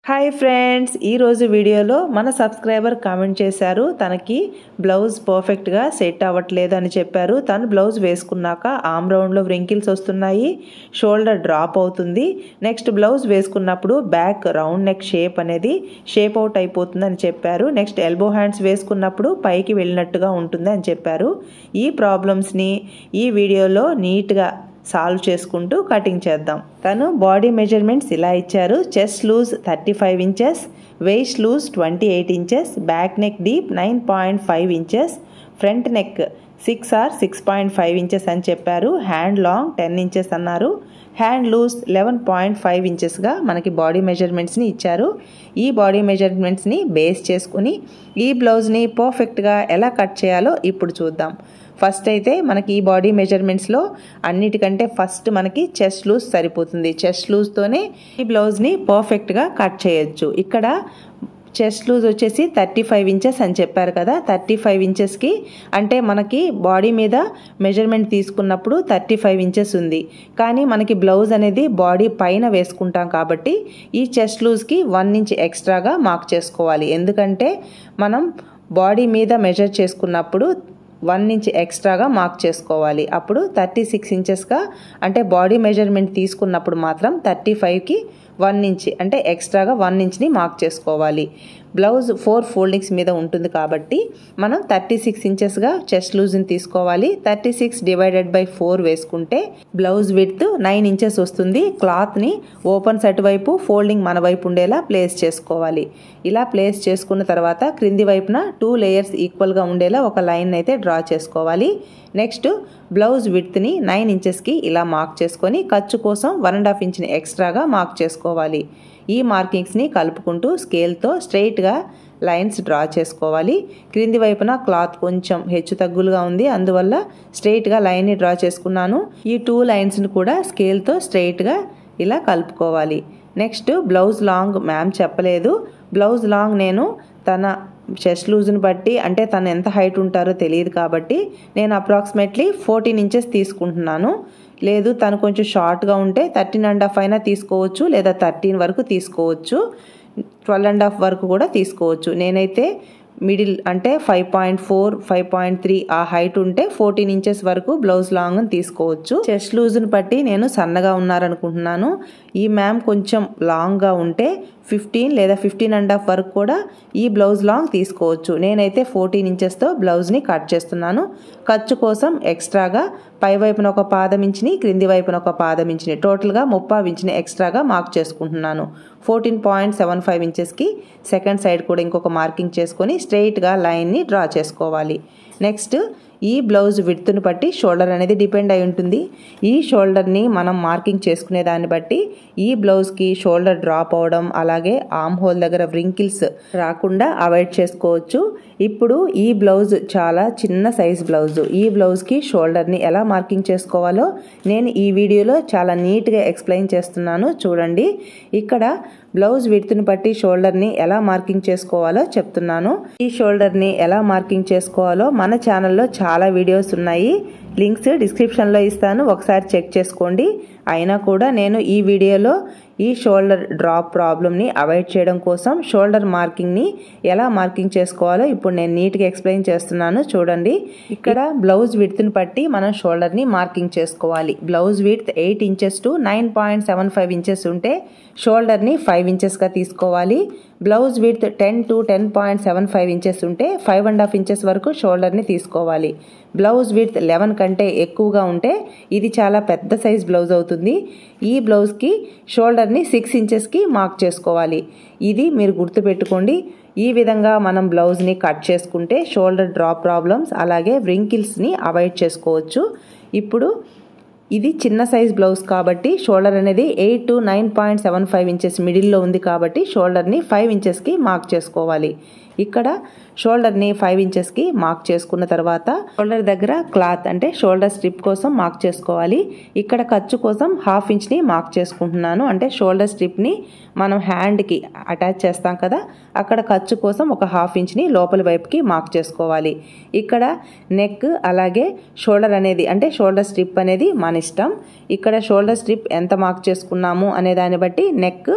hi friends ఈరోజు వీడియోలో మన సబ్స్క్రైబర్ కామెంట్ చేశారు తనకి బ్లౌజ్ పర్ఫెక్ట్గా సెట్ అవ్వట్లేదు అని చెప్పారు తను బ్లౌజ్ వేసుకున్నాక ఆమ్ రౌండ్లో వ్రింకిల్స్ వస్తున్నాయి షోల్డర్ డ్రాప్ అవుతుంది నెక్స్ట్ బ్లౌజ్ వేసుకున్నప్పుడు బ్యాక్ రౌండ్ నెక్ షేప్ అనేది షేప్ అవుట్ అయిపోతుంది అని చెప్పారు నెక్స్ట్ ఎల్బో హ్యాండ్స్ వేసుకున్నప్పుడు పైకి వెళ్ళినట్టుగా ఉంటుంది అని చెప్పారు ఈ ప్రాబ్లమ్స్ని ఈ వీడియోలో నీట్గా సాల్వ్ చేసుకుంటూ కటింగ్ చేద్దాం తను బాడీ మెజర్మెంట్స్ ఇలా ఇచ్చారు chest loose thirty five inches waist loose twenty eight inches back neck deep nine point five inches front neck six or six point five inches అని చెప్పారు హ్యాండ్ లాంగ్ టెన్ ఇంచెస్ అన్నారు hand loose eleven point five ఇంచెస్గా మనకి body మెజర్మెంట్స్ని ఇచ్చారు ఈ body మెజర్మెంట్స్ని base చేసుకుని ఈ బ్లౌజ్ని పర్ఫెక్ట్గా ఎలా కట్ చేయాలో ఇప్పుడు చూద్దాం ఫస్ట్ అయితే మనకి ఈ బాడీ మెజర్మెంట్స్లో అన్నిటికంటే ఫస్ట్ మనకి చెస్ట్ లూజ్ సరిపోతుంది చెస్ట్ లూజ్తోనే ఈ బ్లౌజ్ని పర్ఫెక్ట్గా కట్ చేయొచ్చు ఇక్కడ చెస్ట్ లూజ్ వచ్చేసి థర్టీ ఫైవ్ ఇంచెస్ అని చెప్పారు కదా థర్టీ ఫైవ్ ఇంచెస్కి అంటే మనకి బాడీ మీద మెజర్మెంట్ తీసుకున్నప్పుడు థర్టీ ఫైవ్ ఇంచెస్ ఉంది కానీ మనకి బ్లౌజ్ అనేది బాడీ పైన వేసుకుంటాం కాబట్టి ఈ చెస్ట్ లూజ్కి వన్ ఇంచ్ ఎక్స్ట్రాగా మార్క్ చేసుకోవాలి ఎందుకంటే మనం బాడీ మీద మెజర్ చేసుకున్నప్పుడు వన్ ఇంచ్ ఎక్స్ట్రాగా మార్క్ చేసుకోవాలి అప్పుడు థర్టీ సిక్స్ ఇంచెస్గా అంటే బాడీ మెజర్మెంట్ తీసుకున్నప్పుడు మాత్రం థర్టీ ఫైవ్కి వన్ ఇంచ్ అంటే ఎక్స్ట్రాగా వన్ ఇంచ్ని మార్క్ చేసుకోవాలి బ్లౌజ్ ఫోర్ ఫోల్డింగ్స్ మీద ఉంటుంది కాబట్టి మనం థర్టీ సిక్స్ ఇంచెస్గా చెస్ట్ లూజ్ని తీసుకోవాలి thirty six divided by four వేసుకుంటే బ్లౌజ్ విడ్త్ నైన్ ఇంచెస్ వస్తుంది క్లాత్ని ఓపెన్ సెట్ వైపు ఫోల్డింగ్ మన వైపు ఉండేలా ప్లేస్ చేసుకోవాలి ఇలా ప్లేస్ చేసుకున్న తర్వాత క్రింది వైపున టూ లేయర్స్ ఈక్వల్గా ఉండేలా ఒక లైన్ అయితే డ్రా చేసుకోవాలి నెక్స్ట్ బ్లౌజ్ విడ్త్ని నైన్ ఇంచెస్కి ఇలా మార్క్ చేసుకొని ఖర్చు కోసం వన్ అండ్ హాఫ్ ఇంచ్ని ఎక్స్ట్రాగా మార్క్ చేసుకోవాలి ఈ మార్కింగ్స్ని కలుపుకుంటూ స్కేల్తో స్ట్రైట్గా లైన్స్ డ్రా చేసుకోవాలి క్రింది వైపున క్లాత్ కొంచెం హెచ్చు తగ్గులుగా ఉంది అందువల్ల స్ట్రైట్గా లైన్ని డ్రా చేసుకున్నాను ఈ టూ లైన్స్ని కూడా స్కేల్తో స్ట్రైట్గా ఇలా కలుపుకోవాలి నెక్స్ట్ బ్లౌజ్ లాంగ్ మ్యామ్ చెప్పలేదు బ్లౌజ్ లాంగ్ నేను తన చెస్ట్ లూజ్ని బట్టి అంటే తను ఎంత హైట్ ఉంటారో తెలియదు కాబట్టి నేను అప్రాక్సిమేట్లీ ఫోర్టీన్ ఇంచెస్ తీసుకుంటున్నాను లేదు తను కొంచెం షార్ట్గా ఉంటే థర్టీన్ అండ్ హాఫ్ అయినా తీసుకోవచ్చు లేదా థర్టీన్ వరకు తీసుకోవచ్చు ట్వెల్వ్ అండ్ హాఫ్ వరకు కూడా తీసుకోవచ్చు నేనైతే మిడిల్ అంటే five point four five point three ఆ హైట్ ఉంటే ఫోర్టీన్ ఇంచెస్ వరకు బ్లౌజ్ లాంగ్ తీసుకోవచ్చు చెస్ట్ లూజ్ని బట్టి నేను సన్నగా ఉన్నారనుకుంటున్నాను ఈ మ్యామ్ కొంచెం లాంగ్గా ఉంటే ఫిఫ్టీన్ లేదా ఫిఫ్టీన్ అండ్ హాఫ్ వరకు కూడా ఈ బ్లౌజ్ లాంగ్ తీసుకోవచ్చు నేనైతే ఫోర్టీన్ ఇంచెస్తో బ్లౌజ్ని కట్ చేస్తున్నాను ఖర్చు కోసం ఎక్స్ట్రాగా పై వైపున ఒక పాదం ఇంచుని క్రింది వైపున ఒక పాదం ఇంచుని టోటల్గా ముప్పై ఇంచుని ఎక్స్ట్రాగా మార్క్ చేసుకుంటున్నాను ఫోర్టీన్ పాయింట్ సెవెన్ ఫైవ్ ఇంచెస్కి సెకండ్ సైడ్ కూడా ఇంకొక మార్కింగ్ చేసుకొని స్ట్రెయిట్గా లైన్ని డ్రా చేసుకోవాలి నెక్స్ట్ ఈ బ్లౌజ్ విడ్త్ను బట్టి షోల్డర్ అనేది డిపెండ్ అయి ఉంటుంది ఈ షోల్డర్ని మనం మార్కింగ్ చేసుకునే దాన్ని బట్టి ఈ బ్లౌజ్కి షోల్డర్ డ్రాప్ అవడం అలాగే ఆమ్ హోల్ దగ్గర వ్రింకిల్స్ రాకుండా అవాయిడ్ చేసుకోవచ్చు ఇప్పుడు ఈ బ్లౌజ్ చాలా చిన్న సైజ్ బ్లౌజ్ ఈ బ్లౌజ్కి షోల్డర్ని ఎలా మార్కింగ్ చేసుకోవాలో నేను ఈ వీడియోలో చాలా నీట్గా ఎక్స్ప్లెయిన్ చేస్తున్నాను చూడండి ఇక్కడ బ్లౌజ్ విడ్త్ని బట్టి షోల్డర్ని ఎలా మార్కింగ్ చేసుకోవాలో చెప్తున్నాను ఈ షోల్డర్ని ఎలా మార్కింగ్ చేసుకోవాలో మన ఛానల్లో చాలా వీడియోస్ ఉన్నాయి లింక్స్ డిస్క్రిప్షన్లో ఇస్తాను ఒకసారి చెక్ చేసుకోండి అయినా కూడా నేను ఈ వీడియోలో ఈ షోల్డర్ డ్రాప్ ప్రాబ్లమ్ని అవాయిడ్ చేయడం కోసం షోల్డర్ మార్కింగ్ని ఎలా మార్కింగ్ చేసుకోవాలో ఇప్పుడు నేను నీట్గా ఎక్స్ప్లెయిన్ చేస్తున్నాను చూడండి ఇక్కడ బ్లౌజ్ విడ్త్ని బట్టి మనం షోల్డర్ని మార్కింగ్ చేసుకోవాలి blouse width eight inches to nine point seven five inches ఉంటే షోల్డర్ని ఫైవ్ ఇంచెస్గా తీసుకోవాలి blouse width ten to ten point seven five inches ఉంటే ఫైవ్ అండ్ హాఫ్ ఇంచెస్ వరకు షోల్డర్ని తీసుకోవాలి బ్లౌజ్ విడ్త్ లెవెన్ కంటే ఎక్కువగా ఉంటే ఇది చాలా పెద్ద సైజ్ బ్లౌజ్ అవుతుంది ఈ బ్లౌజ్కి షోల్డర్ని సిక్స్ ఇంచెస్కి మార్క్ చేసుకోవాలి ఇది మీరు గుర్తుపెట్టుకోండి ఈ విధంగా మనం బ్లౌజ్ని కట్ చేసుకుంటే షోల్డర్ డ్రాప్ ప్రాబ్లమ్స్ అలాగే వ్రింకిల్స్ని అవాయిడ్ చేసుకోవచ్చు ఇప్పుడు ఇది చిన్న సైజ్ బ్లౌజ్ కాబట్టి షోల్డర్ అనేది eight to nine point seven five inches మిడిల్లో ఉంది కాబట్టి షోల్డర్ని ఫైవ్ ఇంచెస్కి మార్క్ చేసుకోవాలి ఇక్కడ షోల్డర్ని ఫైవ్ ఇంచెస్కి మార్క్ చేసుకున్న తర్వాత షోల్డర్ దగ్గర క్లాత్ అంటే షోల్డర్ స్ట్రిప్ కోసం మార్క్ చేసుకోవాలి ఇక్కడ ఖర్చు కోసం హాఫ్ ఇంచ్ని మార్క్ చేసుకుంటున్నాను అంటే షోల్డర్ స్ట్రిప్ని మనం హ్యాండ్కి అటాచ్ చేస్తాం కదా అక్కడ ఖర్చు కోసం ఒక హాఫ్ ఇంచ్ని లోపలి వైపుకి మార్క్ చేసుకోవాలి ఇక్కడ నెక్ అలాగే షోల్డర్ అనేది అంటే షోల్డర్ స్ట్రిప్ అనేది మన ఇష్టం ఇక్కడ షోల్డర్ స్ట్రిప్ ఎంత మార్క్ చేసుకున్నాము అనే దాన్ని బట్టి నెక్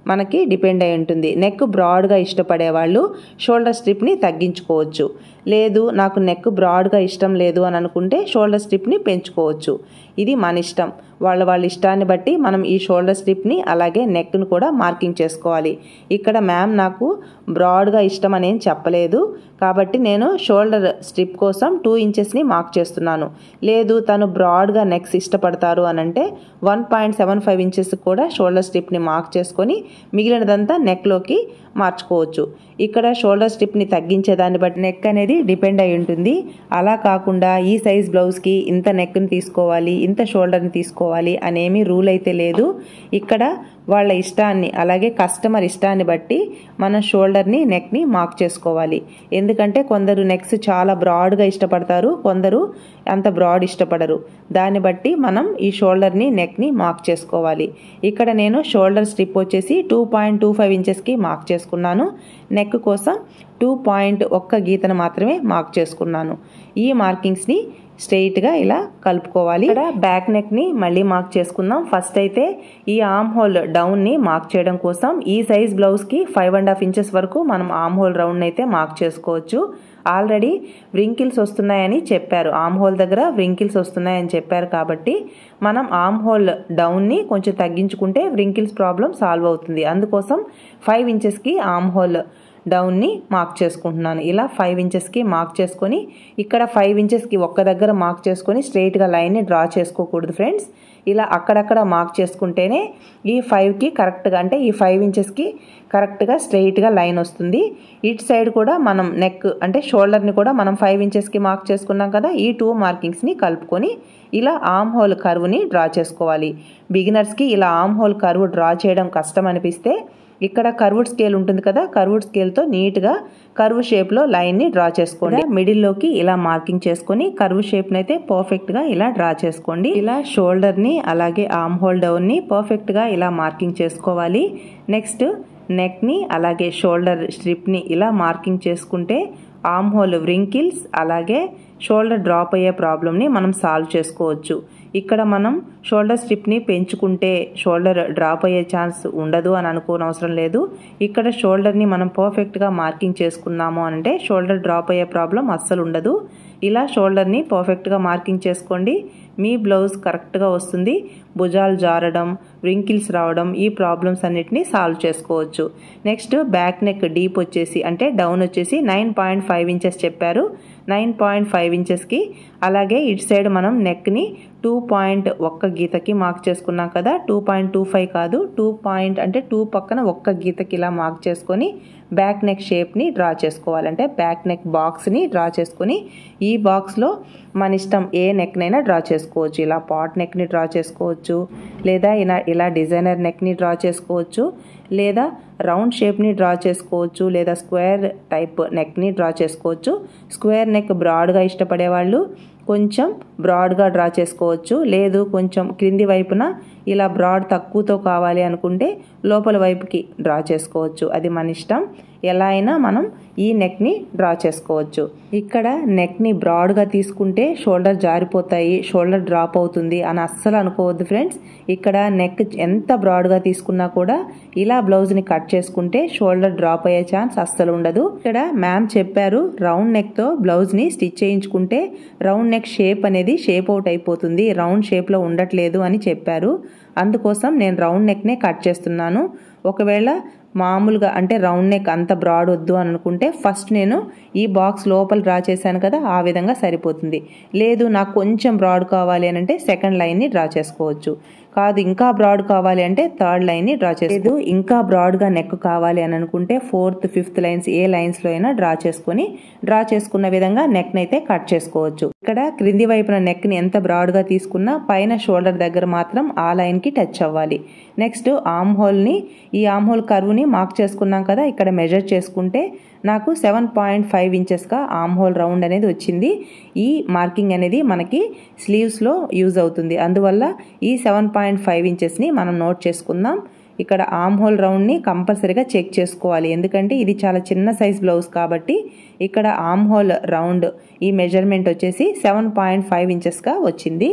మనకి డిపెండ్ అయి ఉంటుంది నెక్ బ్రాడ్గా ఇష్టపడే వాళ్ళు షోల్డర్ స్ట్రిప్ని తగ్గించుకోవచ్చు లేదు నాకు నెక్ బ్రాడ్గా ఇష్టం లేదు అని అనుకుంటే షోల్డర్ స్ట్రిప్ని పెంచుకోవచ్చు ఇది మన ఇష్టం వాళ్ళ వాళ్ళ ఇష్టాన్ని బట్టి మనం ఈ షోల్డర్ స్ట్రిప్ని అలాగే నెక్ను కూడా మార్కింగ్ చేసుకోవాలి ఇక్కడ మ్యామ్ నాకు బ్రాడ్గా ఇష్టం అనేం చెప్పలేదు కాబట్టి నేను షోల్డర్ స్ట్రిప్ కోసం టూ ఇంచెస్ని మార్క్ చేస్తున్నాను లేదు తను బ్రాడ్గా నెక్స్ ఇష్టపడతారు అని అంటే one point seven five inches కూడా షోల్డర్ స్ట్రిప్ని మార్క్ చేసుకొని మిగిలినదంతా నెక్లోకి మార్చుకోవచ్చు ఇక్కడ షోల్డర్ స్ట్రిప్ని తగ్గించే దాన్ని బట్టి నెక్ అనేది డిపెండ్ అయి ఉంటుంది అలా కాకుండా ఈ సైజ్ బ్లౌజ్కి ఇంత నెక్ని తీసుకోవాలి ఇంత షోల్డర్ని తీసుకోవాలి అనేమి రూల్ అయితే లేదు ఇక్కడ వాళ్ళ ఇష్టాన్ని అలాగే కస్టమర్ ఇష్టాన్ని బట్టి మన షోల్డర్ని నెక్ని మార్క్ చేసుకోవాలి ఎందుకంటే కొందరు నెక్స్ చాలా బ్రాడ్గా ఇష్టపడతారు కొందరు అంత బ్రాడ్ ఇష్టపడరు దాన్ని బట్టి మనం ఈ షోల్డర్ని నెక్ని మార్క్ చేసుకోవాలి ఇక్కడ నేను షోల్డర్ స్ట్రిప్ వచ్చేసి టూ పాయింట్ టూ ఫైవ్ ఇంచెస్కి మార్క్ చేసుకున్నాను నెక్ కోసం టూ పాయింట్ ఒక్క గీతను మాత్రమే మార్క్ చేసుకున్నాను ఈ మార్కింగ్స్ని స్ట్రెయిట్గా ఇలా కలుపుకోవాలి ఇక్కడ బ్యాక్ నెక్ని మళ్ళీ మార్క్ చేసుకుందాం ఫస్ట్ అయితే ఈ ఆమ్ హోల్ డౌన్ని మార్క్ చేయడం కోసం ఈ సైజ్ బ్లౌజ్కి ఫైవ్ అండ్ హాఫ్ ఇంచెస్ వరకు మనం ఆమ్ హోల్ రౌండ్ అయితే మార్క్ చేసుకోవచ్చు ఆల్రెడీ వ్రింకిల్స్ వస్తున్నాయని చెప్పారు ఆమ్ హోల్ దగ్గర వ్రింకిల్స్ వస్తున్నాయని చెప్పారు కాబట్టి మనం ఆమ్ హోల్ డౌన్ని కొంచెం తగ్గించుకుంటే వ్రింకిల్స్ ప్రాబ్లం సాల్వ్ అవుతుంది అందుకోసం ఫైవ్ ఇంచెస్కి ఆమ్ హోల్ డౌన్ని మార్క్ చేసుకుంటున్నాను ఇలా ఫైవ్ ఇంచెస్కి మార్క్ చేసుకొని ఇక్కడ ఫైవ్ ఇంచెస్కి ఒక్క దగ్గర మార్క్ చేసుకొని స్ట్రైట్గా లైన్ని డ్రా చేసుకోకూడదు ఫ్రెండ్స్ ఇలా అక్కడక్కడ మార్క్ చేసుకుంటేనే ఈ ఫైవ్కి కరెక్ట్గా అంటే ఈ ఫైవ్ ఇంచెస్కి కరెక్ట్గా స్ట్రైట్గా లైన్ వస్తుంది ఇటు సైడ్ కూడా మనం నెక్ అంటే షోల్డర్ని కూడా మనం ఫైవ్ ఇంచెస్కి మార్క్ చేసుకున్నాం కదా ఈ టూ మార్కింగ్స్ని కలుపుకొని ఇలా ఆమ్ హోల్ కర్వ్ని డ్రా చేసుకోవాలి బిగినర్స్కి ఇలా ఆమ్ హోల్ కర్వ్ డ్రా చేయడం కష్టం అనిపిస్తే ఇక్కడ కర్వుడ్ స్కేల్ ఉంటుంది కదా కర్వుడ్ స్కేల్తో నీట్గా కర్వ్ షేప్లో లైన్ని డ్రా చేసుకోండి మిడిల్లోకి ఇలా మార్కింగ్ చేసుకొని కర్వ్ షేప్ని అయితే పర్ఫెక్ట్గా ఇలా డ్రా చేసుకోండి ఇలా షోల్డర్ని అలాగే ఆమ్ హోల్ డౌన్ని పర్ఫెక్ట్గా ఇలా మార్కింగ్ చేసుకోవాలి నెక్స్ట్ నెక్ని అలాగే షోల్డర్ స్ట్రిప్ని ఇలా మార్కింగ్ చేసుకుంటే ఆమ్ హోల్ వ్రింకిల్స్ అలాగే షోల్డర్ డ్రాప్ అయ్యే ప్రాబ్లమ్ని మనం సాల్వ్ చేసుకోవచ్చు ఇక్కడ మనం షోల్డర్ స్ట్రిప్ని పెంచుకుంటే షోల్డర్ డ్రాప్ అయ్యే ఛాన్స్ ఉండదు అని అనుకోనవసరం లేదు ఇక్కడ షోల్డర్ని మనం పర్ఫెక్ట్గా మార్కింగ్ చేసుకున్నాము అంటే షోల్డర్ డ్రాప్ అయ్యే ప్రాబ్లం అస్సలు ఉండదు ఇలా షోల్డర్ని పర్ఫెక్ట్గా మార్కింగ్ చేసుకోండి మీ బ్లౌజ్ కరెక్ట్గా వస్తుంది భుజాలు జారడం వ్రింకిల్స్ రావడం ఈ ప్రాబ్లమ్స్ అన్నిటిని సాల్వ్ చేసుకోవచ్చు నెక్స్ట్ బ్యాక్ నెక్ డీప్ వచ్చేసి అంటే డౌన్ వచ్చేసి నైన్ పాయింట్ ఫైవ్ ఇంచెస్ చెప్పారు నైన్ పాయింట్ ఫైవ్ ఇంచెస్కి అలాగే ఇటు సైడ్ మనం నెక్ని టూ పాయింట్ ఒక్క గీతకి మార్క్ చేసుకున్నాం కదా టూ పాయింట్ టూ ఫైవ్ కాదు టూ పాయింట్ అంటే టూ పక్కన ఒక్క గీతకి ఇలా మార్క్ చేసుకొని బ్యాక్ నెక్ షేప్ని డ్రా చేసుకోవాలంటే బ్యాక్ నెక్ బాక్స్ని డ్రా చేసుకొని ఈ బాక్స్లో మన ఇష్టం ఏ నెక్నైనా డ్రా చేసుకోవచ్చు ఇలా పాట్ నెక్ని డ్రా చేసుకోవచ్చు లేదా ఇలా ఇలా డిజైనర్ నెక్ని డ్రా చేసుకోవచ్చు లేదా రౌండ్ షేప్ని డ్రా చేసుకోవచ్చు లేదా స్క్వేర్ టైప్ నెక్ని డ్రా చేసుకోవచ్చు స్క్వేర్ నెక్ బ్రాడ్గా ఇష్టపడే వాళ్ళు కొంచెం బ్రాడ్గా డ్రా చేసుకోవచ్చు లేదు కొంచెం క్రింది వైపున ఇలా బ్రాడ్ తక్కువతో కావాలి అనుకుంటే లోపల వైపుకి డ్రా చేసుకోవచ్చు అది మన ఇష్టం ఎలా అయినా మనం ఈ నెక్ని డ్రా చేసుకోవచ్చు ఇక్కడ నెక్ని బ్రాడ్గా తీసుకుంటే షోల్డర్ జారిపోతాయి షోల్డర్ డ్రాప్ అవుతుంది అని అస్సలు అనుకోవద్దు ఫ్రెండ్స్ ఇక్కడ నెక్ ఎంత బ్రాడ్గా తీసుకున్నా కూడా ఇలా బ్లౌజ్ని కట్ చేసుకుంటే షోల్డర్ డ్రాప్ అయ్యే ఛాన్స్ అస్సలు ఉండదు ఇక్కడ మ్యామ్ చెప్పారు రౌండ్ నెక్తో బ్లౌజ్ని స్టిచ్ చేయించుకుంటే రౌండ్ నెక్ షేప్ అనేది షేప్ అవుట్ అయిపోతుంది రౌండ్ షేప్లో ఉండట్లేదు అని చెప్పారు అందుకోసం నేను రౌండ్ నెక్నే కట్ చేస్తున్నాను ఒకవేళ మామూలుగా అంటే రౌండ్ నెక్ అంత బ్రాడ్ వద్దు అని అనుకుంటే ఫస్ట్ నేను ఈ బాక్స్ లోపల డ్రా చేశాను కదా ఆ విధంగా సరిపోతుంది లేదు నాకు కొంచెం బ్రాడ్ కావాలి అని అంటే సెకండ్ లైన్ని డ్రా చేసుకోవచ్చు కాదు ఇంకా బ్రాడ్ కావాలి అంటే థర్డ్ లైన్ని డ్రా చేయలేదు ఇంకా బ్రాడ్గా నెక్ కావాలి అని అనుకుంటే ఫోర్త్ ఫిఫ్త్ లైన్స్ ఏ లైన్స్లో అయినా డ్రా చేసుకొని డ్రా చేసుకున్న విధంగా నెక్ని అయితే కట్ చేసుకోవచ్చు ఇక్కడ క్రింది వైపున నెక్ని ఎంత బ్రాడ్గా తీసుకున్నా పైన షోల్డర్ దగ్గర మాత్రం ఆ లైన్కి టచ్ అవ్వాలి నెక్స్ట్ ఆమ్ హోల్ని ఈ ఆమ్ హోల్ కర్వ్ని మార్క్ చేసుకున్నాం కదా ఇక్కడ మెజర్ చేసుకుంటే నాకు సెవెన్ పాయింట్ ఫైవ్ ఇంచెస్గా ఆమ్ హోల్ రౌండ్ అనేది వచ్చింది ఈ మార్కింగ్ అనేది మనకి స్లీవ్స్లో యూజ్ అవుతుంది అందువల్ల ఈ సెవెన్ పాయింట్ ఫైవ్ ఇంచెస్ని మనం నోట్ చేసుకుందాం ఇక్కడ ఆమ్ హోల్ రౌండ్ని కంపల్సరీగా చెక్ చేసుకోవాలి ఎందుకంటే ఇది చాలా చిన్న సైజ్ బ్లౌజ్ కాబట్టి ఇక్కడ ఆమ్ హోల్ రౌండ్ ఈ మెజర్మెంట్ వచ్చేసి సెవెన్ పాయింట్ ఫైవ్ ఇంచెస్గా వచ్చింది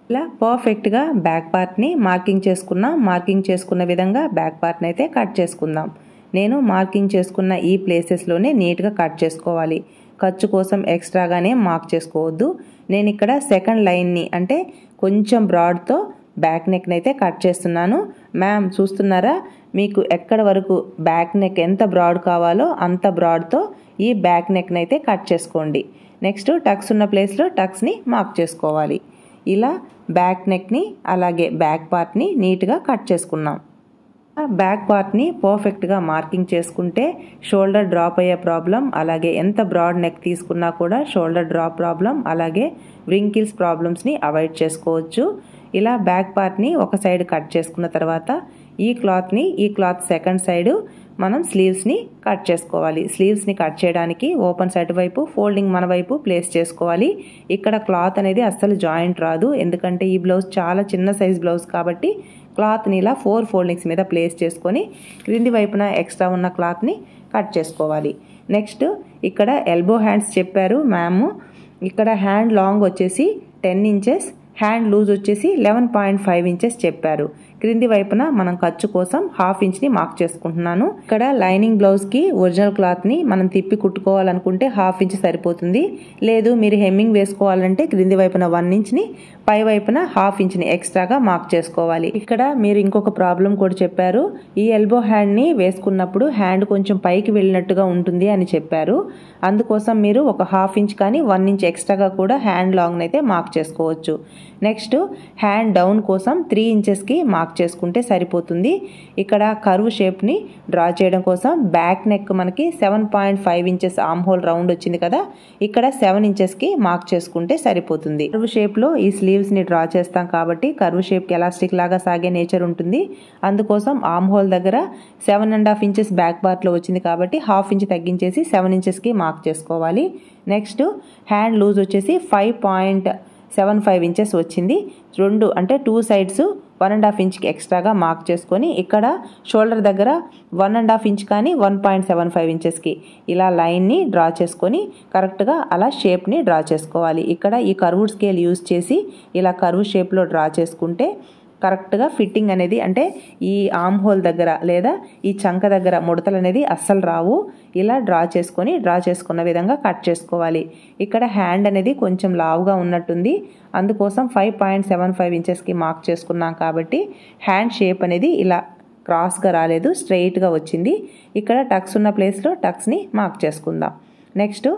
ఇలా పర్ఫెక్ట్గా బ్యాక్ పార్ట్ని మార్కింగ్ చేసుకున్న మార్కింగ్ చేసుకున్న విధంగా బ్యాక్ పార్ట్ని అయితే కట్ చేసుకుందాం నేను మార్కింగ్ చేసుకున్న ఈ ప్లేసెస్లోనే నీట్గా కట్ చేసుకోవాలి ఖర్చు కోసం ఎక్స్ట్రాగానే మార్క్ చేసుకోవద్దు నేను ఇక్కడ సెకండ్ లైన్ని అంటే కొంచెం బ్రాడ్తో బ్యాక్ నెక్ని అయితే కట్ చేస్తున్నాను మ్యామ్ చూస్తున్నారా మీకు ఎక్కడ వరకు బ్యాక్ నెక్ ఎంత బ్రాడ్ కావాలో అంత బ్రాడ్తో ఈ బ్యాక్ నెక్ని అయితే కట్ చేసుకోండి నెక్స్ట్ టక్స్ ఉన్న ప్లేస్లో టక్స్ని మార్క్ చేసుకోవాలి ఇలా బ్యాక్ నెక్ని అలాగే బ్యాక్ పార్ట్ని నీట్గా కట్ చేసుకున్నాం బ్యాక్ పార్ట్ని పర్ఫెక్ట్గా మార్కింగ్ చేసుకుంటే షోల్డర్ డ్రాప్ అయ్యే ప్రాబ్లం అలాగే ఎంత బ్రాడ్ నెక్ తీసుకున్నా కూడా షోల్డర్ డ్రాప్ ప్రాబ్లం అలాగే వ్రింకిల్స్ ప్రాబ్లమ్స్ని అవాయిడ్ చేసుకోవచ్చు ఇలా బ్యాక్ పార్ట్ని ఒక సైడ్ కట్ చేసుకున్న తర్వాత ఈ క్లాత్ని ఈ క్లాత్ సెకండ్ సైడ్ మనం స్లీవ్స్ని కట్ చేసుకోవాలి స్లీవ్స్ని కట్ చేయడానికి ఓపెన్ సైడ్ వైపు ఫోల్డింగ్ మన వైపు ప్లేస్ చేసుకోవాలి ఇక్కడ క్లాత్ అనేది అస్సలు జాయింట్ రాదు ఎందుకంటే ఈ బ్లౌజ్ చాలా చిన్న సైజ్ బ్లౌజ్ కాబట్టి క్లాత్ని ఇలా ఫోర్ ఫోల్డింగ్స్ మీద ప్లేస్ చేసుకొని క్రింది వైపున ఎక్స్ట్రా ఉన్న క్లాత్ని కట్ చేసుకోవాలి నెక్స్ట్ ఇక్కడ ఎల్బో హ్యాండ్స్ చెప్పారు మ్యామ్ ఇక్కడ హ్యాండ్ లాంగ్ వచ్చేసి టెన్ ఇంచెస్ హ్యాండ్ లూజ్ వచ్చేసి లెవెన్ పాయింట్ ఫైవ్ ఇంచెస్ చెప్పారు క్రింది వైపున మనం ఖర్చు కోసం హాఫ్ ఇంచ్ని మార్క్ చేసుకుంటున్నాను ఇక్కడ లైనింగ్ బ్లౌజ్కి ఒరిజినల్ క్లాత్ని మనం తిప్పి కుట్టుకోవాలనుకుంటే హాఫ్ ఇంచ్ సరిపోతుంది లేదు మీరు హెమ్మింగ్ వేసుకోవాలంటే క్రింది వైపున వన్ ఇంచ్ని పై వైపున హాఫ్ ఇంచ్ని ఎక్స్ట్రాగా మార్క్ చేసుకోవాలి ఇక్కడ మీరు ఇంకొక ప్రాబ్లం కూడా చెప్పారు ఈ ఎల్బో హ్యాండ్ని వేసుకున్నప్పుడు హ్యాండ్ కొంచెం పైకి వెళ్ళినట్టుగా ఉంటుంది అని చెప్పారు అందుకోసం మీరు ఒక హాఫ్ ఇంచ్ కానీ వన్ ఇంచ్ ఎక్స్ట్రాగా కూడా హ్యాండ్ లాంగ్ అయితే మార్క్ చేసుకోవచ్చు నెక్స్ట్ హ్యాండ్ డౌన్ కోసం త్రీ ఇంచెస్కి మార్క్ చేసుకుంటే సరిపోతుంది ఇక్కడ కర్వ్ షేప్ని డ్రా చేయడం కోసం బ్యాక్ నెక్ మనకి seven point five inches arm hole round వచ్చింది కదా ఇక్కడ సెవెన్ ఇంచెస్కి మార్క్ చేసుకుంటే సరిపోతుంది కర్వ్ షేప్లో ఈ స్లీవ్స్ని డ్రా చేస్తాం కాబట్టి కర్వ్ షేప్కి ఎలాస్టిక్ లాగా సాగే నేచర్ ఉంటుంది అందుకోసం ఆమ్ హోల్ దగ్గర seven and half inches back పార్ట్లో వచ్చింది కాబట్టి హాఫ్ ఇంచ్ తగ్గించేసి సెవెన్ ఇంచెస్కి మార్క్ చేసుకోవాలి నెక్స్ట్ హ్యాండ్ లూజ్ వచ్చేసి five point seven five inches వచ్చింది రెండు అంటే two sides one and half ఇంచ్కి ఎక్స్ట్రాగా మార్క్ చేసుకొని ఇక్కడ షోల్డర్ దగ్గర వన్ అండ్ హాఫ్ ఇంచ్ కానీ వన్ పాయింట్ సెవెన్ ఫైవ్ ఇంచెస్కి ఇలా లైన్ని డ్రా చేసుకొని కరెక్ట్గా అలా షేప్ని డ్రా చేసుకోవాలి ఇక్కడ ఈ కర్వ్డ్ స్కేల్ యూజ్ చేసి ఇలా కర్వ్ షేప్లో డ్రా చేసుకుంటే కరెక్ట్గా ఫిట్టింగ్ అనేది అంటే ఈ ఆమ్ హోల్ దగ్గర లేదా ఈ చంక దగ్గర ముడతలు అనేది అస్సలు రావు ఇలా డ్రా చేసుకొని డ్రా చేసుకున్న విధంగా కట్ చేసుకోవాలి ఇక్కడ హ్యాండ్ అనేది కొంచెం లావుగా ఉన్నట్టుంది అందుకోసం ఫైవ్ పాయింట్ సెవెన్ ఫైవ్ ఇంచెస్కి మార్క్ చేసుకున్నాం కాబట్టి హ్యాండ్ షేప్ అనేది ఇలా క్రాస్గా రాలేదు స్ట్రైట్గా వచ్చింది ఇక్కడ టక్స్ ఉన్న ప్లేస్లో టక్స్ని మార్క్ చేసుకుందాం నెక్స్ట్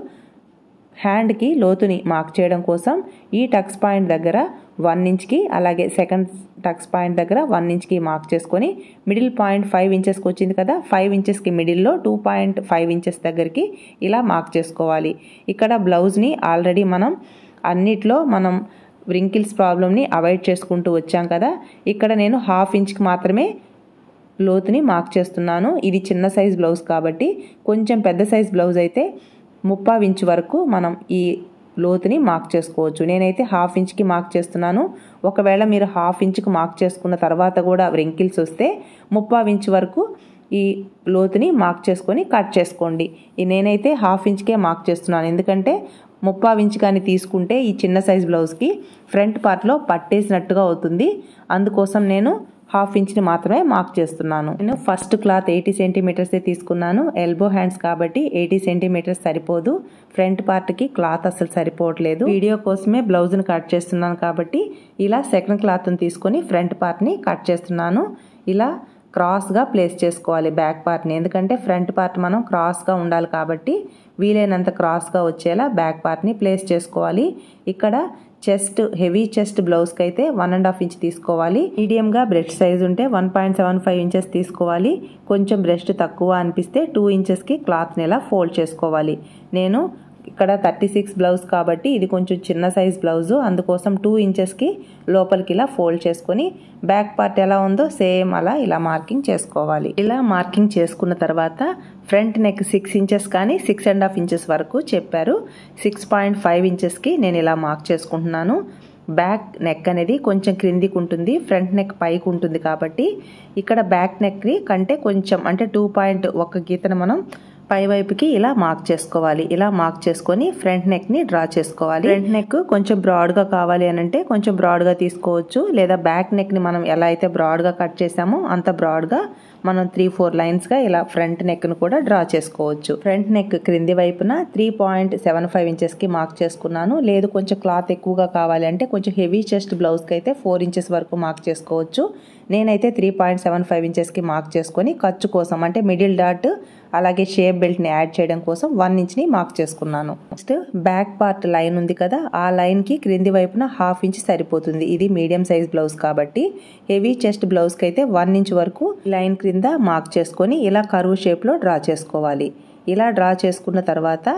హ్యాండ్కి లోతుని మార్క్ చేయడం కోసం ఈ టక్స్ పాయింట్ దగ్గర వన్ ఇంచ్కి అలాగే సెకండ్ టక్స్ పాయింట్ దగ్గర వన్ ఇంచ్కి మార్క్ చేసుకొని మిడిల్ పాయింట్ ఫైవ్ ఇంచెస్కి వచ్చింది కదా ఫైవ్ ఇంచెస్కి మిడిల్లో టూ పాయింట్ ఫైవ్ ఇంచెస్ దగ్గరికి ఇలా మార్క్ చేసుకోవాలి ఇక్కడ బ్లౌజ్ని ఆల్రెడీ మనం అన్నిట్లో మనం వ్రింకిల్స్ ప్రాబ్లమ్ని అవాయిడ్ చేసుకుంటూ వచ్చాం కదా ఇక్కడ నేను హాఫ్ ఇంచ్కి మాత్రమే లోతుని మార్క్ చేస్తున్నాను ఇది చిన్న సైజ్ బ్లౌజ్ కాబట్టి కొంచెం పెద్ద సైజ్ బ్లౌజ్ అయితే ముప్పావు ఇంచ్ వరకు మనం ఈ లోతుని మార్క్ చేసుకోవచ్చు నేనైతే హాఫ్ ఇంచ్కి మార్క్ చేస్తున్నాను ఒకవేళ మీరు హాఫ్ ఇంచ్కి మార్క్ చేసుకున్న తర్వాత కూడా వ్రింకిల్స్ వస్తే ముప్పావు ఇంచ్ వరకు ఈ లోతుని మార్క్ చేసుకొని కట్ చేసుకోండి నేనైతే హాఫ్ ఇంచ్కే మార్క్ చేస్తున్నాను ఎందుకంటే ముప్పావు ఇంచ్ కానీ తీసుకుంటే ఈ చిన్న సైజ్ బ్లౌజ్కి ఫ్రంట్ పార్ట్లో పట్టేసినట్టుగా అవుతుంది అందుకోసం నేను హాఫ్ ఇంచ్ని మాత్రమే మార్క్ చేస్తున్నాను నేను ఫస్ట్ క్లాత్ ఎయిటీ సెంటీమీటర్సే తీసుకున్నాను ఎల్బో హ్యాండ్స్ కాబట్టి ఎయిటీ సెంటీమీటర్స్ సరిపోదు ఫ్రంట్ పార్ట్కి క్లాత్ అసలు సరిపోవట్లేదు వీడియో కోసమే బ్లౌజ్ని కట్ చేస్తున్నాను కాబట్టి ఇలా సెకండ్ క్లాత్ని తీసుకొని ఫ్రంట్ పార్ట్ని కట్ చేస్తున్నాను ఇలా క్రాస్గా ప్లేస్ చేసుకోవాలి బ్యాక్ పార్ట్ని ఎందుకంటే ఫ్రంట్ పార్ట్ మనం క్రాస్గా ఉండాలి కాబట్టి వీలైనంత క్రాస్గా వచ్చేలా బ్యాక్ పార్ట్ని ప్లేస్ చేసుకోవాలి ఇక్కడ చెస్ట్ హెవీ చెస్ట్ బ్లౌజ్కి అయితే వన్ అండ్ హాఫ్ ఇంచ్ తీసుకోవాలి మీడియంగా బ్రెస్ట్ సైజ్ ఉంటే one point seven five inches తీసుకోవాలి కొంచెం బ్రెస్ట్ తక్కువ అనిపిస్తే టూ ఇంచెస్కి క్లాత్ని ఇలా ఫోల్డ్ చేసుకోవాలి నేను ఇక్కడ థర్టీ సిక్స్ బ్లౌజ్ కాబట్టి ఇది కొంచెం చిన్న సైజ్ బ్లౌజు అందుకోసం టూ ఇంచెస్కి లోపలికి ఇలా ఫోల్డ్ చేసుకొని బ్యాక్ పార్ట్ ఎలా ఉందో సేమ్ అలా ఇలా మార్కింగ్ చేసుకోవాలి ఇలా మార్కింగ్ చేసుకున్న తర్వాత ఫ్రంట్ నెక్ సిక్స్ ఇంచెస్ కానీ సిక్స్ అండ్ హాఫ్ ఇంచెస్ వరకు చెప్పారు సిక్స్ పాయింట్ ఫైవ్ ఇంచెస్కి నేను ఇలా మార్క్ చేసుకుంటున్నాను బ్యాక్ నెక్ అనేది కొంచెం క్రిందికి ఉంటుంది ఫ్రంట్ నెక్ పైకి ఉంటుంది కాబట్టి ఇక్కడ బ్యాక్ నెక్ని కంటే కొంచెం అంటే టూ పాయింట్ ఒక గీతను మనం పై వైపుకి ఇలా మార్క్ చేసుకోవాలి ఇలా మార్క్ చేసుకొని ఫ్రంట్ నెక్ ని డ్రా చేసుకోవాలి ఫ్రంట్ నెక్ కొంచెం బ్రాడ్ గా కావాలి అని అంటే కొంచెం బ్రాడ్ గా తీసుకోవచ్చు లేదా బ్యాక్ నెక్ ని మనం ఎలా అయితే బ్రాడ్ గా కట్ చేసామో అంత బ్రాడ్ గా మనం త్రీ ఫోర్ లైన్స్ గా ఇలా ఫ్రంట్ నెక్ ను కూడా డ్రా చేసుకోవచ్చు ఫ్రంట్ నెక్ క్రింది వైపున three point seven five inches కి మార్క్ చేసుకున్నాను లేదు కొంచెం క్లాత్ ఎక్కువగా కావాలి అంటే కొంచెం హెవీ చెస్ట్ బ్లౌజ్ కి అయితే ఫోర్ ఇంచెస్ వరకు మార్క్ చేసుకోవచ్చు నేనైతే త్రీ పాయింట్ సెవెన్ ఫైవ్ ఇంచెస్కి మార్క్ చేసుకొని ఖర్చు కోసం అంటే మిడిల్ డాట్ అలాగే షేప్ బెల్ట్ని యాడ్ చేయడం కోసం వన్ ఇంచ్ని మార్క్ చేసుకున్నాను నెక్స్ట్ బ్యాక్ పార్ట్ లైన్ ఉంది కదా ఆ లైన్కి క్రింది వైపున హాఫ్ ఇంచ్ సరిపోతుంది ఇది మీడియం సైజ్ బ్లౌజ్ కాబట్టి హెవీ చెస్ట్ బ్లౌజ్కి అయితే వన్ ఇంచ్ వరకు లైన్ క్రింద మార్క్ చేసుకొని ఇలా కరువు షేప్లో డ్రా చేసుకోవాలి ఇలా డ్రా చేసుకున్న తర్వాత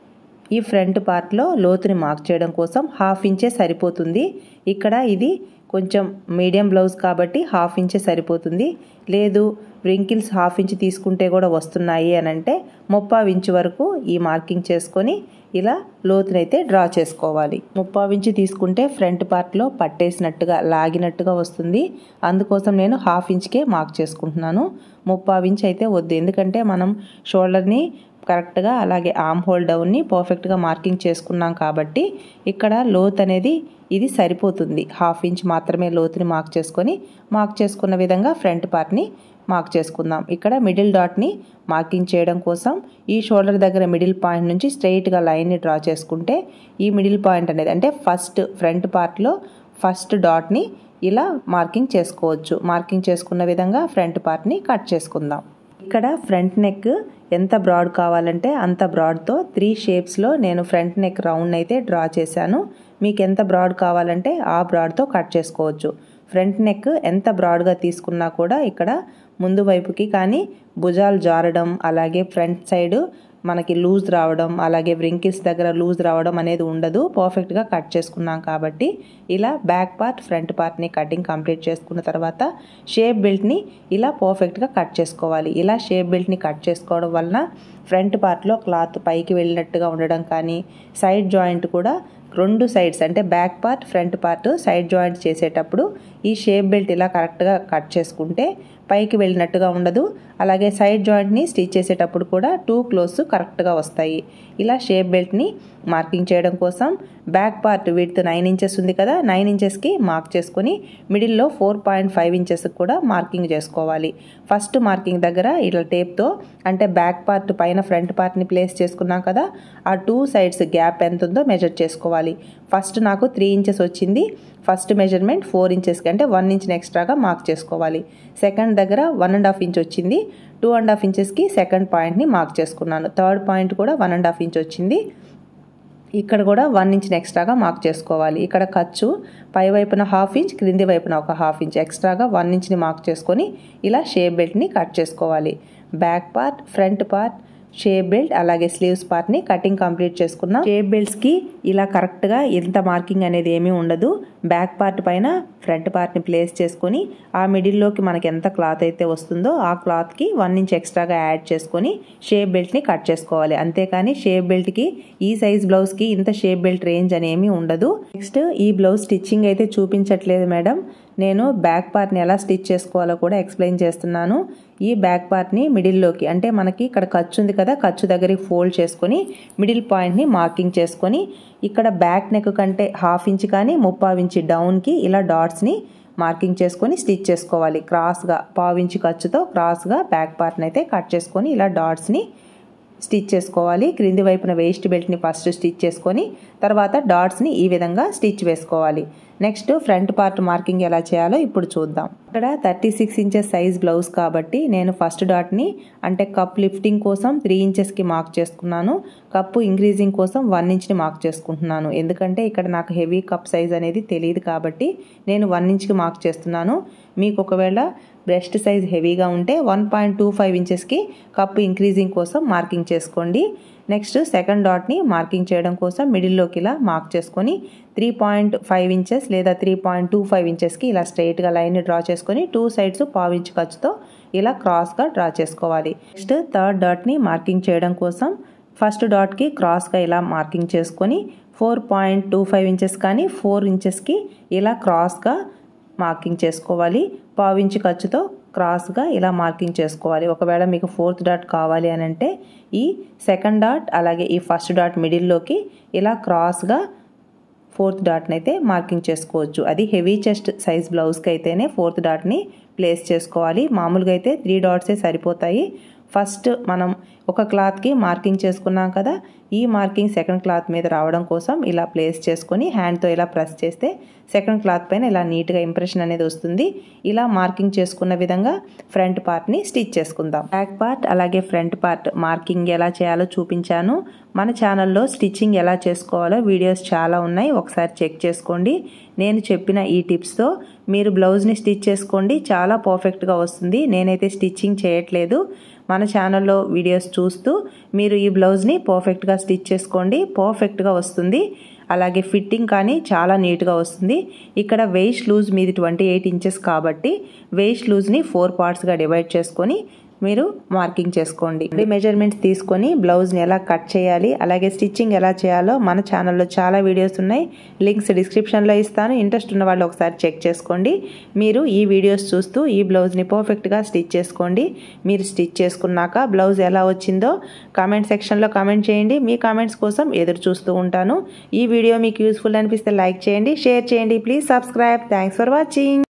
ఈ ఫ్రంట్ పార్ట్లో లోతుని మార్క్ చేయడం కోసం హాఫ్ ఇంచే సరిపోతుంది ఇక్కడ ఇది కొంచెం మీడియం బ్లౌజ్ కాబట్టి హాఫ్ ఇంచే సరిపోతుంది లేదు వ్రింకిల్స్ హాఫ్ ఇంచ్ తీసుకుంటే కూడా వస్తున్నాయి అని అంటే ముప్పావు ఇంచు వరకు ఈ మార్కింగ్ చేసుకొని ఇలా లోతునైతే డ్రా చేసుకోవాలి ముప్పావు ఇంచు తీసుకుంటే ఫ్రంట్ పార్ట్లో పట్టేసినట్టుగా లాగినట్టుగా వస్తుంది అందుకోసం నేను హాఫ్ ఇంచ్కే మార్క్ చేసుకుంటున్నాను ముప్పావు ఇంచ్ అయితే వద్దు ఎందుకంటే మనం షోల్డర్ని కరెక్ట్గా అలాగే ఆమ్ హోల్ డౌన్ని పర్ఫెక్ట్గా మార్కింగ్ చేసుకున్నాం కాబట్టి ఇక్కడ లోత్ అనేది ఇది సరిపోతుంది హాఫ్ ఇంచ్ మాత్రమే లోతుని మార్క్ చేసుకొని మార్క్ చేసుకున్న విధంగా ఫ్రంట్ పార్ట్ని మార్క్ చేసుకుందాం ఇక్కడ మిడిల్ డాట్ని మార్కింగ్ చేయడం కోసం ఈ షోల్డర్ దగ్గర మిడిల్ పాయింట్ నుంచి స్ట్రైట్గా లైన్ని డ్రా చేసుకుంటే ఈ మిడిల్ పాయింట్ అనేది అంటే ఫస్ట్ ఫ్రంట్ పార్ట్లో ఫస్ట్ డాట్ని ఇలా మార్కింగ్ చేసుకోవచ్చు మార్కింగ్ చేసుకున్న విధంగా ఫ్రంట్ పార్ట్ని కట్ చేసుకుందాం ఇక్కడ ఫ్రంట్ నెక్ ఎంత బ్రాడ్ కావాలంటే అంత బ్రాడ్తో త్రీ షేప్స్లో నేను ఫ్రంట్ నెక్ రౌండ్ అయితే డ్రా చేశాను మీకు ఎంత బ్రాడ్ కావాలంటే ఆ బ్రాడ్తో కట్ చేసుకోవచ్చు ఫ్రంట్ నెక్ ఎంత బ్రాడ్గా తీసుకున్నా కూడా ఇక్కడ ముందు వైపుకి కానీ భుజాలు జారడం అలాగే ఫ్రంట్ సైడ్ మనకి లూజ్ రావడం అలాగే వ్రింకిల్స్ దగ్గర లూజ్ రావడం అనేది ఉండదు పర్ఫెక్ట్గా కట్ చేసుకున్నాం కాబట్టి ఇలా బ్యాక్ పార్ట్ ఫ్రంట్ పార్ట్ని కటింగ్ కంప్లీట్ చేసుకున్న తర్వాత షేప్ బెల్ట్ని ఇలా పర్ఫెక్ట్గా కట్ చేసుకోవాలి ఇలా షేప్ బెల్ట్ని కట్ చేసుకోవడం వలన ఫ్రంట్ పార్ట్లో క్లాత్ పైకి వెళ్ళినట్టుగా ఉండడం కానీ సైడ్ జాయింట్ కూడా రెండు సైడ్స్ అంటే back part front part side joint చేసేటప్పుడు ఈ షేప్ బెల్ట్ ఇలా కరెక్ట్గా కట్ చేసుకుంటే పైకి వెళ్ళినట్టుగా ఉండదు అలాగే సైడ్ జాయింట్ని స్టిచ్ చేసేటప్పుడు కూడా టూ క్లోజ్ కరెక్ట్గా వస్తాయి ఇలా షేప్ బెల్ట్ని మార్కింగ్ చేయడం కోసం back part width nine inches ఉంది కదా నైన్ ఇంచెస్కి మార్క్ చేసుకొని మిడిల్లో ఫోర్ పాయింట్ ఫైవ్ ఇంచెస్కి కూడా మార్కింగ్ చేసుకోవాలి ఫస్ట్ మార్కింగ్ దగ్గర ఇలా టేప్తో అంటే బ్యాక్ పార్ట్ పైన ఫ్రంట్ పార్ట్ని ప్లేస్ చేసుకున్నాం కదా ఆ టూ సైడ్స్ గ్యాప్ ఎంత ఉందో మెజర్ చేసుకోవాలి ఫస్ట్ నాకు త్రీ ఇంచెస్ వచ్చింది ఫస్ట్ మెజర్మెంట్ ఫోర్ ఇంచెస్కి అంటే వన్ ఇంచ్ ఎక్స్ట్రాగా మార్క్ చేసుకోవాలి సెకండ్ దగ్గర వన్ అండ్ హాఫ్ ఇంచ్ వచ్చింది టూ అండ్ హాఫ్ ఇంచెస్కి సెకండ్ పాయింట్ని మార్క్ చేసుకున్నాను థర్డ్ పాయింట్ కూడా వన్ అండ్ హాఫ్ ఇంచ్ వచ్చింది ఇక్కడ కూడా వన్ ఇంచ్ ఎక్స్ట్రాగా మార్క్ చేసుకోవాలి ఇక్కడ ఖర్చు పై వైపున హాఫ్ ఇంచ్ క్రింది వైపున ఒక హాఫ్ ఇంచ్ ఎక్స్ట్రాగా వన్ ఇంచ్ని మార్క్ చేసుకొని ఇలా షేప్ బెల్ట్ని కట్ చేసుకోవాలి back part front part shape belt అలాగే స్లీవ్స్ పార్ట్ని కటింగ్ కంప్లీట్ చేసుకున్నాం షేప్ బెల్ట్స్కి ఇలా కరెక్ట్గా ఎంత మార్కింగ్ అనేది ఏమీ ఉండదు బ్యాక్ పార్ట్ పైన ఫ్రంట్ పార్ట్ని ప్లేస్ చేసుకొని ఆ మిడిల్లోకి మనకి ఎంత క్లాత్ అయితే వస్తుందో ఆ క్లాత్కి వన్ ఇంచ్ ఎక్స్ట్రాగా యాడ్ చేసుకొని షేప్ బెల్ట్ని కట్ చేసుకోవాలి అంతేకాని షేప్ బెల్ట్కి ఈ సైజ్ బ్లౌజ్కి ఇంత షేప్ బెల్ట్ రేంజ్ అనేమి ఉండదు నెక్స్ట్ ఈ బ్లౌజ్ స్టిచ్చింగ్ అయితే చూపించట్లేదు మేడం నేను బ్యాక్ పార్ట్ని ఎలా స్టిచ్ చేసుకోవాలో కూడా ఎక్స్ప్లెయిన్ చేస్తున్నాను ఈ బ్యాక్ పార్ట్ని మిడిల్లోకి అంటే మనకి ఇక్కడ ఖర్చు ఉంది కదా ఖర్చు దగ్గరికి ఫోల్డ్ చేసుకొని మిడిల్ పాయింట్ని మార్కింగ్ చేసుకొని ఇక్కడ బ్యాక్ నెక్ కంటే హాఫ్ ఇంచ్ కానీ ముప్పావు ఇంచ్ డౌన్కి ఇలా డాట్స్ని మార్కింగ్ చేసుకొని స్టిచ్ చేసుకోవాలి క్రాస్గా పావించి ఖర్చుతో క్రాస్గా బ్యాక్ పార్ట్ని అయితే కట్ చేసుకొని ఇలా డాట్స్ని స్టిచ్ చేసుకోవాలి క్రింది వైపున వేస్ట్ బెల్ట్ని ఫస్ట్ స్టిచ్ చేసుకొని తర్వాత డాట్స్ని ఈ విధంగా స్టిచ్ వేసుకోవాలి నెక్స్ట్ ఫ్రంట్ పార్ట్ మార్కింగ్ ఎలా చేయాలో ఇప్పుడు చూద్దాం ఇక్కడ thirty six inches size blouse కాబట్టి నేను ఫస్ట్ డాట్ని అంటే కప్ లిఫ్టింగ్ కోసం త్రీ ఇంచెస్కి మార్క్ చేసుకున్నాను కప్పు ఇంక్రీజింగ్ కోసం వన్ ఇంచ్ని మార్క్ చేసుకుంటున్నాను ఎందుకంటే ఇక్కడ నాకు హెవీ కప్ సైజ్ అనేది తెలియదు కాబట్టి నేను వన్ ఇంచ్కి మార్క్ చేస్తున్నాను మీకు ఒకవేళ బ్రెస్ట్ సైజ్ హెవీగా ఉంటే వన్ పాయింట్ టూ ఫైవ్ ఇంచెస్కి కప్పు ఇంక్రీజింగ్ కోసం మార్కింగ్ చేసుకోండి నెక్స్ట్ సెకండ్ డాట్ని మార్కింగ్ చేయడం కోసం మిడిల్లోకి ఇలా మార్క్ చేసుకొని త్రీ పాయింట్ ఫైవ్ ఇంచెస్ లేదా త్రీ పాయింట్ టూ ఫైవ్ ఇంచెస్కి ఇలా స్ట్రైట్గా లైన్ డ్రా చేసుకొని టూ సైడ్స్ పావు ఇంచ్ ఖర్చుతో ఇలా క్రాస్గా డ్రా చేసుకోవాలి నెక్స్ట్ థర్డ్ డాట్ని మార్కింగ్ చేయడం కోసం ఫస్ట్ డాట్కి క్రాస్గా ఇలా మార్కింగ్ చేసుకొని four point two five inches కానీ ఫోర్ ఇంచెస్కి ఇలా క్రాస్గా మార్కింగ్ చేసుకోవాలి పావించి ఖర్చుతో క్రాస్గా ఇలా మార్కింగ్ చేసుకోవాలి ఒకవేళ మీకు ఫోర్త్ డాట్ కావాలి అని అంటే ఈ సెకండ్ డాట్ అలాగే ఈ ఫస్ట్ డాట్ మిడిల్లోకి ఇలా క్రాస్గా ఫోర్త్ డాట్ని అయితే మార్కింగ్ చేసుకోవచ్చు అది హెవీ చెస్ట్ సైజ్ బ్లౌజ్కి అయితేనే ఫోర్త్ డాట్ని ప్లేస్ చేసుకోవాలి మామూలుగా అయితే త్రీ డాట్సే సరిపోతాయి ఫస్ట్ మనం ఒక క్లాత్కి మార్కింగ్ చేసుకున్నాం కదా ఈ మార్కింగ్ సెకండ్ క్లాత్ మీద రావడం కోసం ఇలా ప్లేస్ చేసుకొని హ్యాండ్తో ఇలా ప్రెస్ చేస్తే సెకండ్ క్లాత్ పైన ఇలా నీట్గా ఇంప్రెషన్ అనేది వస్తుంది ఇలా మార్కింగ్ చేసుకున్న విధంగా ఫ్రంట్ పార్ట్ని స్టిచ్ చేసుకుందాం బ్యాక్ పార్ట్ అలాగే ఫ్రంట్ పార్ట్ మార్కింగ్ ఎలా చేయాలో చూపించాను మన ఛానల్లో స్టిచ్చింగ్ ఎలా చేసుకోవాలో వీడియోస్ చాలా ఉన్నాయి ఒకసారి చెక్ చేసుకోండి నేను చెప్పిన ఈ టిప్స్తో మీరు బ్లౌజ్ని స్టిచ్ చేసుకోండి చాలా పర్ఫెక్ట్గా వస్తుంది నేనైతే స్టిచ్చింగ్ చేయట్లేదు మన ఛానల్లో వీడియోస్ చూస్తూ మీరు ఈ బ్లౌజ్ని పర్ఫెక్ట్గా స్టిచ్ చేసుకోండి పర్ఫెక్ట్గా వస్తుంది అలాగే ఫిట్టింగ్ కానీ చాలా నీట్గా వస్తుంది ఇక్కడ వెయిస్ట్ లూజ్ మీది ట్వంటీ ఎయిట్ ఇంచెస్ కాబట్టి వెయిస్ట్ లూజ్ని ఫోర్ పార్ట్స్గా డివైడ్ చేసుకొని మీరు మార్కింగ్ చేసుకోండి ఈ మెజర్మెంట్స్ తీసుకొని బ్లౌజ్ని ఎలా కట్ చేయాలి అలాగే స్టిచ్చింగ్ ఎలా చేయాలో మన ఛానల్లో చాలా వీడియోస్ ఉన్నాయి లింక్స్ డిస్క్రిప్షన్లో ఇస్తాను ఇంట్రెస్ట్ ఉన్న వాళ్ళు ఒకసారి చెక్ చేసుకోండి మీరు ఈ వీడియోస్ చూస్తూ ఈ బ్లౌజ్ని పర్ఫెక్ట్గా స్టిచ్ చేసుకోండి మీరు స్టిచ్ చేసుకున్నాక బ్లౌజ్ ఎలా వచ్చిందో కామెంట్ సెక్షన్లో కామెంట్ చేయండి మీ కామెంట్స్ కోసం ఎదురు చూస్తూ ఉంటాను ఈ వీడియో మీకు యూస్ఫుల్ అనిపిస్తే లైక్ చేయండి షేర్ చేయండి please subscribe thanks for watching